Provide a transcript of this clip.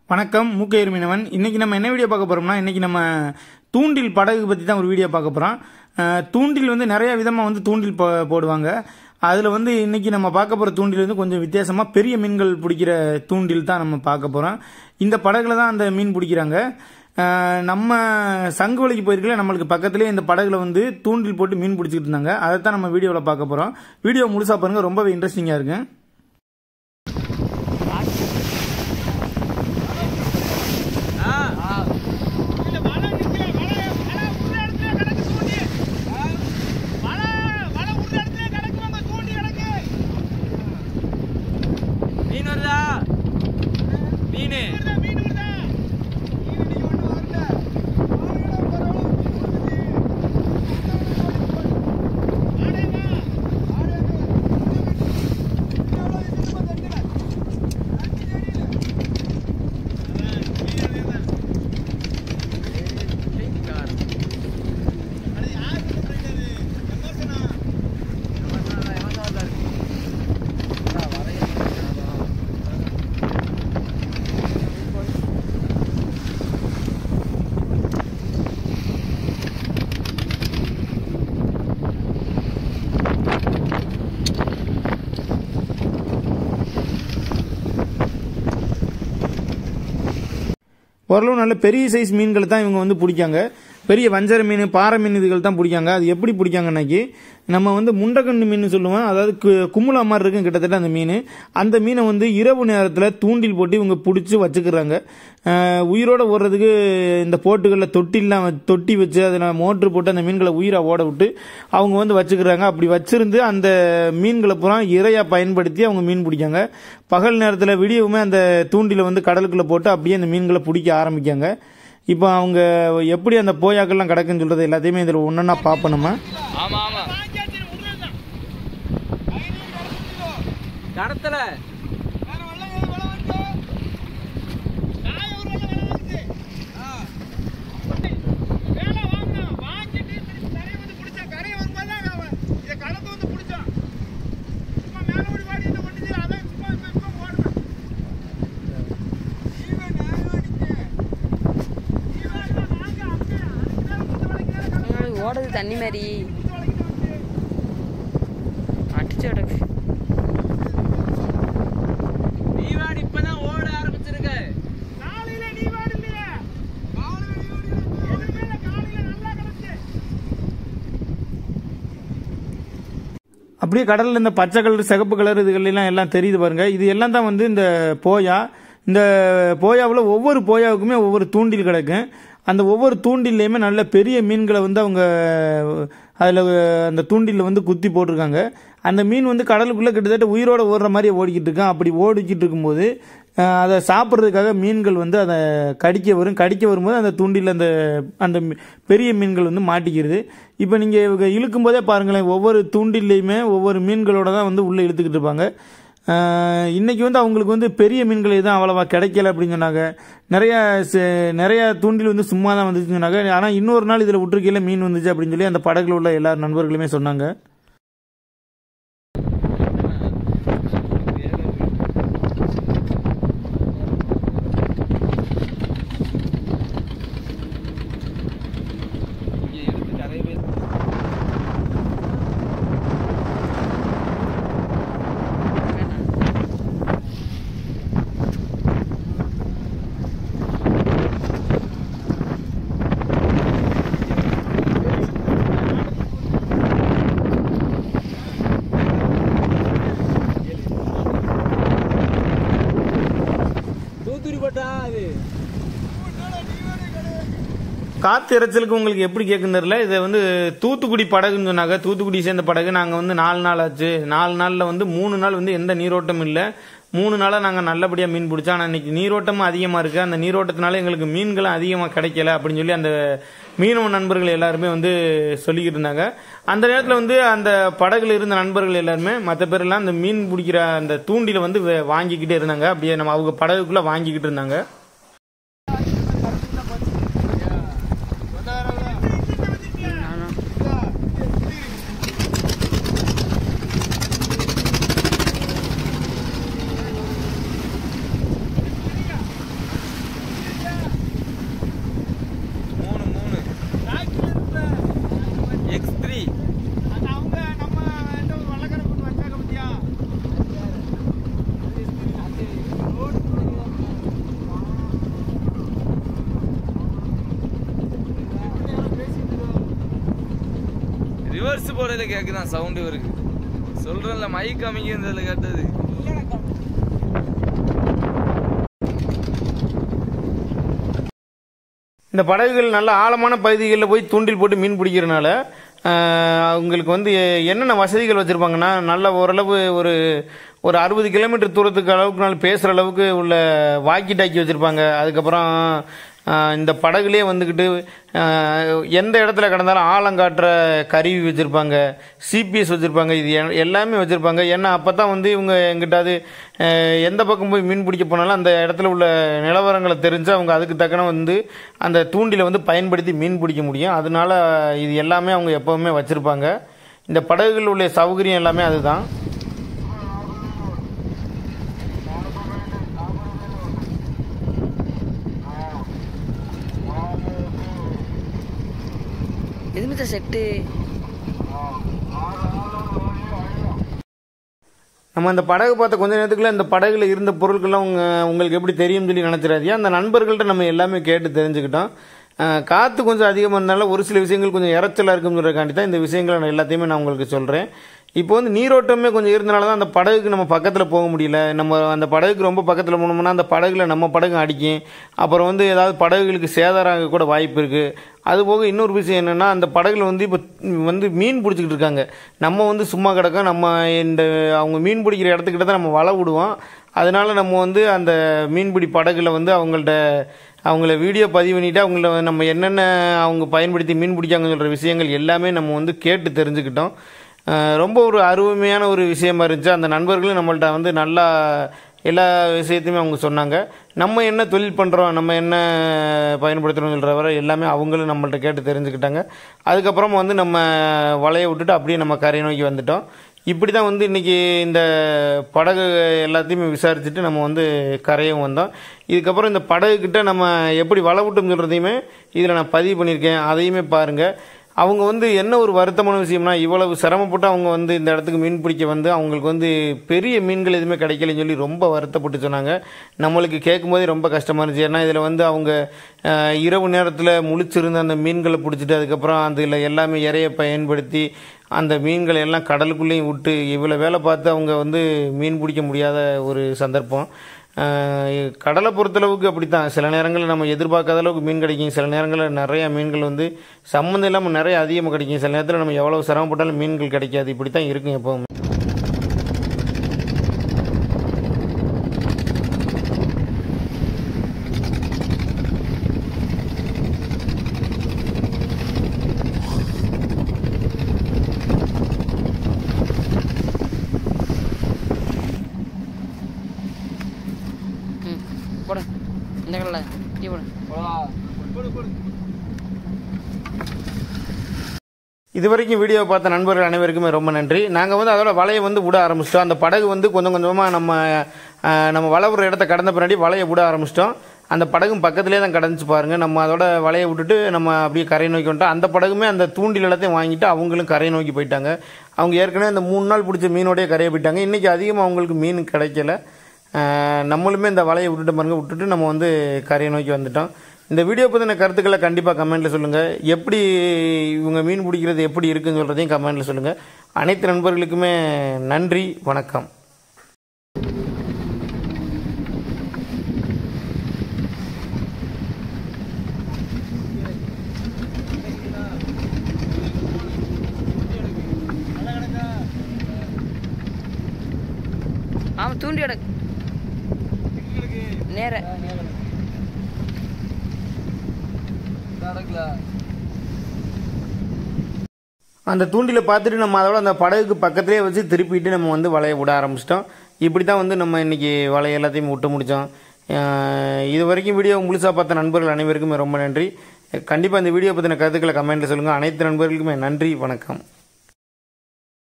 வணக்கம் மூக்கையர் மீனவன் இன்னைக்கு நம்ம என்ன வீடியோ பார்க்க போறோம்னா இன்னைக்கு நம்ம தூண்டில் படகு பற்றி தான் ஒரு வீடியோ பார்க்க போகிறோம் தூண்டில் வந்து நிறைய விதமாக வந்து தூண்டில் போ- போடுவாங்க அதில் வந்து இன்னைக்கு நம்ம பார்க்க போகிற தூண்டில் வந்து கொஞ்சம் வித்தியாசமாக பெரிய மீன்கள் பிடிக்கிற தூண்டில் தான் நம்ம பார்க்க போகிறோம் இந்த படகுல தான் அந்த மீன் பிடிக்கிறாங்க அஹ், நம்ம சங்கு வலைக்கு போயிருக்கல நம்மளுக்கு பக்கத்துலேயே இந்த படகுல வந்து தூண்டில் போட்டு மீன் பிடிச்சிட்டு இருந்தாங்க அதை தான் நம்ம வீடியோவில் பார்க்க போகிறோம் வீடியோ முழுசாக பாருங்க ரொம்பவே இன்ட்ரெஸ்டிங்காக இருக்கு இல்ல, வலை நிக்கல, வலை, வலை உள்ள இடத்துல கிடக்கு தூண்டி. வலை, வலை உள்ள இடத்துல கிடக்கு, மாமா, தூண்டி கிடக்கு. மீன் வருதா மீன் வருதா, மீன் வருதா? மீன் இன்னைக்கு ஒண்ணும் வரல. வாழையில பரவலா மீன் வருது. வாழையில. வாழையில. எவ்வளவு இருக்குமா தட்டுல? அஞ்சு அடியில. அதான், மீன் அதேதான். அட, யாருக்கு சொல்றது? எமோஷனா? ஓரளவு நல்ல பெரிய சைஸ் மீன்களை தான் இவங்க வந்து பிடிக்காங்க பெரிய வஞ்சர மீன் பாறை மீன் இதுகள் தான் பிடிக்காங்க அது எப்படி பிடிக்காங்கன்னாக்கி நம்ம வந்து முண்டக்கண்ணு மீன் சொல்லுவோம் அதாவது கு- குமுலா மாதிரி இருக்கும் கிட்டத்தட்ட அந்த மீன் அந்த மீனை வந்து இரவு நேரத்தில் தூண்டில் போட்டு இவங்க பிடிச்சி வச்சுக்கிறாங்க அஹ், உயிரோட ஓடுறதுக்கு இந்த போட்டுகளில் தொட்டிலாம் வ- தொட்டி வச்சு அதில் மோட்ரு போட்டு அந்த மீன்களை உயிராக ஓட விட்டு அவங்க வந்து வச்சுக்கிறாங்க அப்படி வச்சிருந்து அந்த மீன்களை பூரா இரையாக பயன்படுத்தி அவங்க மீன் பிடிக்காங்க பகல் நேரத்தில் விடியவுமே அந்த தூண்டில வந்து கடலுக்குள்ளே போட்டு அப்படியே அந்த மீன்களை பிடிக்க ஆரம்பிக்காங்க இப்போ அவங்க எப்படி அந்த போயாக்கள்லாம் கிடக்குன்னு சொல்றது எல்லாத்தையுமே இதில் ஒன்றா பார்ப்போம் நம்ம ஆமா ஆமா வாங்கியாச்சு, உள்ளதான். ஐநூறு கிடக்குதுலோ. கடத்தல வேற வெள்ளம் ஏது வெள்ளம் வருது? நான் ஒரு வெள்ளம் வெள்ளம் வருது. ஆ. வேலை வாங்கினோம். வாங்கிட்டு திருப்பி கரையை வந்து பிடிச்சோம். கரையை வரும்போது தான் அவன் இதை கடந்து வந்து பிடிச்சோம். சும்மா மேல ஓடி வாடி இதை ஒண்ணுது. அதான் சும்மா இப்ப இப்ப ஓடுவேன். இவன் நான் ஓடிட்டேன். இவன் நான் நாங்க அப்படியே அதுக்கு மேல குத்து வளைக்கிறாரு கடவுள். உங்களுக்கு ஓடுது தண்ணி மாதிரி குத்து வளைக்கிறாரு. அடிச்சு கிடக்கு தீவான் இப்பதான் ஓட ஆரம்பிச்சிருக்க காலையில நீ வாடு இல்லையா? எதுவுமே இல்ல, காலையில நல்லா கிடந்துச்சு. அப்படியே கடலில் இந்த பச்சை கலர் சிகப்பு கலர் இதுகளெல்லாம் எல்லாம் தெரியுது பாருங்க இது எல்லாம் தான் வந்து இந்த போயா இந்த போயாவில் ஒவ்வொரு போயாவுக்குமே ஒவ்வொரு தூண்டில் கிடக்கும் அந்த ஒவ்வொரு தூண்டில்லையுமே நல்ல பெரிய மீன்களை வந்து அவங்க அதில் அந்த தூண்டிலில் வந்து குத்தி போட்டிருக்காங்க அந்த மீன் வந்து கடலுக்குள்ளே கிட்டத்தட்ட உயிரோட ஓடுற மாதிரி ஓடிக்கிட்டு இருக்கான் அப்படி ஓடிக்கிட்டு இருக்கும்போது அஹ், அதை சாப்பிட்றதுக்காக மீன்கள் வந்து அதை கடிக்க வரும் கடிக்க வரும்போது அந்த தூண்டில் அந்த அந்த மீ- பெரிய மீன்கள் வந்து மாட்டிக்கிறது இப்போ நீங்கள் இவங்க இழுக்கும் போதே பாருங்களேன் ஒவ்வொரு தூண்டில்லையுமே ஒவ்வொரு மீன்களோட தான் வந்து உள்ளே இழுத்துக்கிட்டு இருப்பாங்க அஹ், இன்னைக்கு வந்து அவங்களுக்கு வந்து பெரிய மீன்கள் எதுவும் அவ்வளவா கிடைக்கல அப்படின்னு சொன்னாங்க நிறைய ச- நிறைய தூண்டில் வந்து சும்மா தான் வந்துச்சுன்னு சொன்னாங்க ஆனால் இன்னொரு நாள் இதில் விட்டுருக்கையில மீன் வந்துச்சு அப்படின்னு சொல்லி அந்த படகுல உள்ள எல்லா நண்பர்களுமே சொன்னாங்க தூத்துரி பட்டா அது காத்து இறைச்சலுக்கு உங்களுக்கு எப்படி கேட்குன்னு தெரியல இதை வந்து தூத்துக்குடி படகுன்னு சொன்னாங்க தூத்துக்குடி சேர்ந்த படகு நாங்கள் வந்து நாலு நாள் ஆச்சு நாலு நாளில் வந்து மூணு நாள் வந்து எந்த நீரோட்டமும் இல்லை மூணு நாளாக நாங்கள் நல்லபடியாக மீன் பிடிச்சோம் ஆனால் இன்னைக்கு நீரோட்டமும் அதிகமாக இருக்குது அந்த நீரோட்டத்தினால எங்களுக்கு மீன்களும் அதிகமாக கிடைக்கல அப்படின்னு சொல்லி அந்த மீனவ நண்பர்கள் எல்லாருமே வந்து சொல்லிக்கிட்டு இருந்தாங்க அந்த நேரத்தில் வந்து அந்த படகுல இருந்த நண்பர்கள் எல்லாருமே மற்ற பேரெல்லாம் அந்த மீன் பிடிக்கிற அந்த தூண்டில வந்து வே- வாங்கிக்கிட்டே இருந்தாங்க அப்படியே நம்ம அவங்க படகுக்குள்ளே வாங்கிக்கிட்டு இருந்தாங்க நானும் போடையில கேக்குதான் சவுண்டு இருக்கு சொல்றேன்ல மைக் அமைங்க இருந்ததுல கேட்டது இந்த படகுகள் நல்ல ஆழமான பகுதிகளில் போய் தூண்டில் போட்டு மீன் பிடிக்கிறனால ஆஹ், அவங்களுக்கு வந்து என்னென்ன வசதிகள் வச்சுருப்பாங்கன்னா நல்ல ஓரளவு ஒரு ஒரு அறுபது கிலோமீட்டர் தூரத்துக்கு அளவுக்கு நாள் பேசுகிற அளவுக்கு உள்ள வாக்கி டாக்கி வச்சுருப்பாங்க அதுக்கப்புறம் ஆஹ், இந்த படகுலேயே வந்துக்கிட்டு ஆஹ், எந்த இடத்துல கிடந்தாலும் ஆழம் காட்டுற கருவி வச்சுருப்பாங்க சிபிஎஸ் வச்சுருப்பாங்க இது எ- எல்லாமே வச்சுருப்பாங்க ஏன்னா அப்போ தான் வந்து இவங்க எங்கிட்டாவது அஹ், எந்த பக்கம் போய் மீன் பிடிக்க போனாலும் அந்த இடத்துல உள்ள நிலவரங்களை தெரிஞ்சு அவங்க அதுக்கு தக்கன வந்து அந்த தூண்டிலை வந்து பயன்படுத்தி மீன் பிடிக்க முடியும் அதனால இது எல்லாமே அவங்க எப்போவுமே வச்சுருப்பாங்க இந்த படகுகள் உள்ள சௌகரியம் எல்லாமே அதுதான் எதுமித்த செட்டு நம்ம அந்த படகு பார்த்த கொஞ்ச நேரத்துக்குள்ள இந்த படகுல இருந்த பொருட்கள்லாம் உங்க உங்களுக்கு எப்படி தெரியும்னு சொல்லி நினச்சிடாதீங்க அந்த நண்பர்கள்ட்ட நம்ம எல்லாமே கேட்டு தெரிஞ்சுக்கிட்டோம் அஹ், காற்று கொஞ்சம் அதிகமாக இருந்தாலும் ஒரு சில விஷயங்கள் கொஞ்சம் இறைச்சலாக இருக்குன்னு சொல்கிறக்காண்டி தான் இந்த விஷயங்களை நான் எல்லாத்தையுமே நான் உங்களுக்கு சொல்கிறேன் இப்போ வந்து நீரோட்டமே கொஞ்சம் இருந்தனால தான் அந்த படகுக்கு நம்ம பக்கத்தில் போக முடியல நம்ம அந்த படகுக்கு ரொம்ப பக்கத்தில் போனோம்னா அந்த படகுல நம்ம படகு அடிக்கும் அப்புறம் வந்து ஏதாவது படகுகளுக்கு சேதாரம் ஆக கூட வாய்ப்பு இருக்குது அதுபோக இன்னொரு விஷயம் என்னென்னா அந்த படகுல வந்து இப்போ வந்து மீன் பிடிச்சிக்கிட்டு இருக்காங்க நம்ம வந்து சும்மா கிடக்கோம் நம்ம இந்த அவங்க மீன் பிடிக்கிற இடத்துக்கிட்ட தான் நம்ம வலை விடுவோம் அதனால நம்ம வந்து அந்த மீன்பிடி படகுல வந்து அவங்கள்ட்ட அவங்கள வீடியோ பதிவு பண்ணிட்டு அவங்கள நம்ம என்னென்ன அவங்க பயன்படுத்தி மீன் பிடிக்காங்கன்னு சொல்கிற விஷயங்கள் எல்லாமே நம்ம வந்து கேட்டு தெரிஞ்சுக்கிட்டோம் அஹ் ரொம்ப ஒரு அருமையான ஒரு விஷயமா இருந்துச்சு அந்த நண்பர்களும் நம்மள்ட்ட வந்து நல்லா எல்லா விஷயத்தையுமே அவங்க சொன்னாங்க நம்ம என்ன தொழில் பண்ணுறோம் நம்ம என்ன பயன்படுத்துகிறோம் சொல்கிற வரை எல்லாமே அவங்களும் நம்மள்ட்ட கேட்டு தெரிஞ்சுக்கிட்டாங்க அதுக்கப்புறம் வந்து நம்ம வலையை விட்டுட்டு அப்படியே நம்ம கரை நோக்கி வந்துட்டோம் இப்படி தான் வந்து இன்றைக்கி இந்த படகு எல்லாத்தையுமே விசாரிச்சுட்டு நம்ம வந்து கரையும் வந்தோம் இதுக்கப்புறம் இந்த படகுக்கிட்ட நம்ம எப்படி வலை விட்டோம் சொல்கிறதையுமே இதில் நான் பதிவு பண்ணியிருக்கேன் அதையுமே பாருங்கள் அவங்க வந்து என்ன ஒரு வருத்தமான விஷயம்னா இவ்வளவு சிரமப்பட்டு அவங்க வந்து இந்த இடத்துக்கு மீன் பிடிக்க வந்து அவங்களுக்கு வந்து பெரிய மீன்கள் எதுவுமே கிடைக்கலன்னு சொல்லி ரொம்ப வருத்தப்பட்டு சொன்னாங்க நம்மளுக்கு கேட்கும்போதே ரொம்ப கஷ்டமாக இருந்துச்சு ஏன்னா இதில் வந்து அவங்க அஹ், இரவு நேரத்தில் முழிச்சிருந்து அந்த மீன்களை பிடிச்சிட்டு அதுக்கப்புறம் அதில் எல்லாமே இறைய பயன்படுத்தி அந்த மீன்களை எல்லாம் கடலுக்குள்ளேயும் விட்டு இவ்வளோ வேலை பார்த்து அவங்க வந்து மீன் பிடிக்க முடியாத ஒரு சந்தர்ப்பம் ஆஹ் கடலை பொறுத்தளவுக்கு அப்படித்தான் சில நேரங்களில் நம்ம எதிர்பார்க்காத அளவுக்கு மீன் கிடைக்கும் சில நேரங்களில் நிறைய மீன்கள் வந்து சம்மந்தம் இல்லாமல் நிறைய அதிகமாக கிடைக்கும் சில நேரத்தில் நம்ம எவ்வளோ சிரமப்பட்டாலும் மீன்கள் கிடைக்காது இப்படி தான் இருக்கும் எப்போவுமே ம் போடு இந்த கல்ல டீ போடு இது வரைக்கும் வீடியோ பார்த்த நண்பர்கள் அனைவருக்குமே ரொம்ப நன்றி நாங்கள் வந்து அதோட வலையை வந்து விட ஆரம்பிச்சிட்டோம் அந்த படகு வந்து கொஞ்சம் கொஞ்சமாக நம்ம ஆஹ், நம்ம வலை விடுற இடத்த கடந்த பின்னாடி வலையை விட ஆரம்பிச்சிட்டோம் அந்த படகும் பக்கத்துலேயே தான் கடந்துச்சு பாருங்கள் நம்ம அதோட வலையை விட்டுட்டு நம்ம அப்படியே கரை நோக்கி வந்துட்டோம் அந்த படகுமே அந்த தூண்டில் எல்லாத்தையும் வாங்கிட்டு அவங்களும் கரை நோக்கி போயிட்டாங்க அவங்க ஏற்கனவே அந்த மூணு நாள் பிடிச்ச மீனோடய கரையை போயிட்டாங்க இன்றைக்கி அதிகமாக அவங்களுக்கு மீன் கிடைக்கல ஆஹ், நம்மளுமே இந்த வலையை விட்டுட்டு பாருங்க விட்டுட்டு நம்ம வந்து கரையை நோக்கி வந்துட்டோம் இந்த வீடியோ பற்றின கருத்துக்களை கண்டிப்பாக கமெண்ட்டில் சொல்லுங்கள் எப்படி இவங்க மீன் பிடிக்கிறது எப்படி இருக்குன்னு சொல்கிறதையும் கமெண்ட்டில் சொல்லுங்கள் அனைத்து நண்பர்களுக்குமே நன்றி வணக்கம் ஆமா தூண்டி எடு நேர நடக்கல அந்த தூண்டில பார்த்துட்டு நம்ம அதோட அந்த படகுக்கு பக்கத்துலேயே வச்சு திருப்பிட்டு நம்ம வந்து வலையை விட ஆரம்பிச்சிட்டோம் இப்படி தான் வந்து நம்ம இன்னைக்கு வலை எல்லாத்தையும் விட்டு முடித்தோம் இது வரைக்கும் வீடியோ முழுசாக பார்த்த நண்பர்கள் அனைவருக்குமே ரொம்ப நன்றி கண்டிப்பாக இந்த வீடியோ பற்றின கருத்துக்களை கமெண்ட்டில் சொல்லுங்கள் அனைத்து நண்பர்களுக்குமே நன்றி வணக்கம்